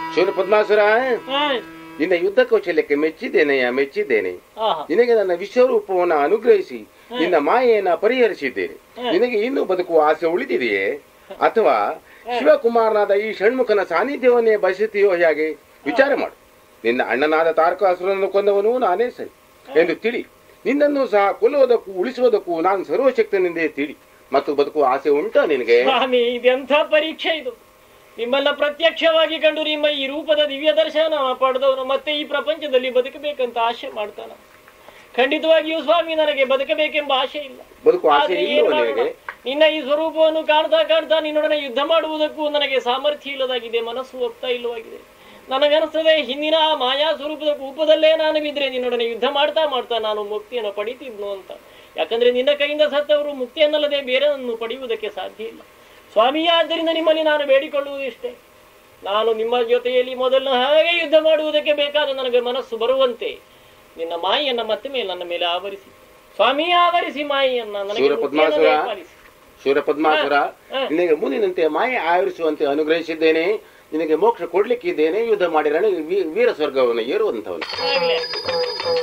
ಶಿವನ ಪದ್ಮಾಸುರ ಹಾ. ನಿನ್ನ ಯುದ್ಧ ಕೌಶಲ್ಯಕ್ಕೆ ಮೆಚ್ಚಿದ್ದೇನೆಯ ಮೆಚ್ಚಿದ್ದೇನೆ ಆಹಾ. ನಿನಗೆ ನನ್ನ ವಿಶ್ವರೂಪವನ್ನು ಅನುಗ್ರಹಿಸಿ ನಿನ್ನ ಮಾಯೆಯನ್ನ ಪರಿಹರಿಸಿದ್ದೇನೆ ನಿನಗೆ ಇನ್ನೂ ಬದುಕುವ ಆಸೆ ಉಳಿದಿದೆಯೇ ಅಥವಾ ಶಿವಕುಮಾರನಾದ ಈ ಷಣ್ಮುಖನ ಸಾನ್ನಿಧ್ಯವನ್ನೇ ಬಯಸುತ್ತೀಯೋ ಹೇಗೆ ವಿಚಾರ ಮಾಡು ನಿನ್ನ ಅಣ್ಣನಾದ ತಾರಕಾಸುರನನ್ನು ಕೊಂದವನು ನಾನೇ ಸರಿ ಎಂದು ತಿಳಿ ನಿನ್ನನ್ನು ಸಹ ಕೊಲ್ಲುವುದಕ್ಕೂ ಉಳಿಸುವುದಕ್ಕೂ ನಾನು ಸರ್ವಶಕ್ತನೆಂದೇ ತಿಳಿ ಮತ್ತು ಬದುಕುವ ಆಸೆ ಉಂಟಾ ನಿನಗೆ ಸ್ವಾಮಿ ಇದೆಂಥ ಪರೀಕ್ಷೆ ಇದು ನಿಮ್ಮನ್ನ ಪ್ರತ್ಯಕ್ಷವಾಗಿ ಕಂಡು ನಿಮ್ಮ ಈ ರೂಪದ ದಿವ್ಯ ದರ್ಶನ ಪಡೆದವನು ಮತ್ತೆ ಈ ಪ್ರಪಂಚದಲ್ಲಿ ಬದುಕಬೇಕಂತ ಆಶೆ ಮಾಡ್ತಾನ ಖಂಡಿತವಾಗಿಯೂ ಸ್ವಾಮಿ ನನಗೆ ಬದುಕಬೇಕೆಂಬ ಆಶೆ ಇಲ್ಲ ಬದುಕುವ ಆಸೆ ಆದ್ರೆ ಏನ್ ಇಲ್ಲವೋ ಮಾಡೋಣ? ನಿನಗೆ ನಿನ್ನ ಈ ಸ್ವರೂಪವನ್ನು ಕಾಣ್ತಾ ಕಾಣ್ತಾ ನಿನ್ನೊಡನೆ ಯುದ್ಧ ಮಾಡುವುದಕ್ಕೂ ನನಗೆ ಸಾಮರ್ಥ್ಯ ಇಲ್ಲದಾಗಿದೆ ಮನಸ್ಸು ಒಪ್ತಾ ಇಲ್ಲವಾಗಿದೆ ನನಗನಿಸ್ತದೆ ಹಿಂದಿನ ಆ ಮಾಯಾ ಸ್ವರೂಪದ ಕೂಪದಲ್ಲೇ ನಾನು ಬಿದ್ರೆ ನಿನ್ನೊಡನೆ ಯುದ್ಧ ಮಾಡ್ತಾ ಮಾಡ್ತಾ ನಾನು ಮುಕ್ತಿಯನ್ನು ಪಡಿತಿದ್ನು ಅಂತ ಯಾಕಂದ್ರೆ ನಿನ್ನ ಕೈಯಿಂದ ಸತ್ತವರು ಮುಕ್ತಿಯನ್ನಲ್ಲದೆ ಬೇರೆಯನ್ನು ಪಡೆಯುವುದಕ್ಕೆ ಸಾಧ್ಯ ಇಲ್ಲ ಸ್ವಾಮಿ ಆದ್ದರಿಂದ ನಿಮ್ಮಲ್ಲಿ ನಾನು ಬೇಡಿಕೊಳ್ಳುವುದಿಷ್ಟೇ ನಾನು ನಿಮ್ಮ ಜೊತೆಯಲ್ಲಿ ಮೊದಲು ಹಾಗೆ ಯುದ್ಧ ಮಾಡುವುದಕ್ಕೆ ಬೇಕಾದ ನನಗೆ ಮನಸ್ಸು ಬರುವಂತೆ ನಿನ್ನ ಮಾಯಿಯನ್ನ ಮತ್ತೆ ಮೇಲೆ ನನ್ನ ಮೇಲೆ ಆವರಿಸಿ ಸ್ವಾಮಿ ಆವರಿಸಿ ಮಾಯಿಯನ್ನ ನನಗೆ ಶೂರ ಮುಕ್ತಿಯನ್ನು ಪದ್ಮಾಸುರ. ದಯಪಾಲಿಸಿ. ಶೂರ ಪದ್ಮಾಸುರ ಹ. ನಿನಗೆ ಮುಂದಿನಂತೆ ಮಾಯೆ ಆವರಿಸುವಂತೆ ಅನುಗ್ರಹಿಸಿದ್ದೇನೆ ನಿನಗೆ ಮೋಕ್ಷ ಕೊಡ್ಲಿಕ್ಕಿದ್ದೇನೆ ಯುದ್ಧ ಮಾಡಿ ರಣ ವೀರ ಸ್ವರ್ಗವನ್ನು ಏರುವಂತವನು ಆಗ್ಲಿ.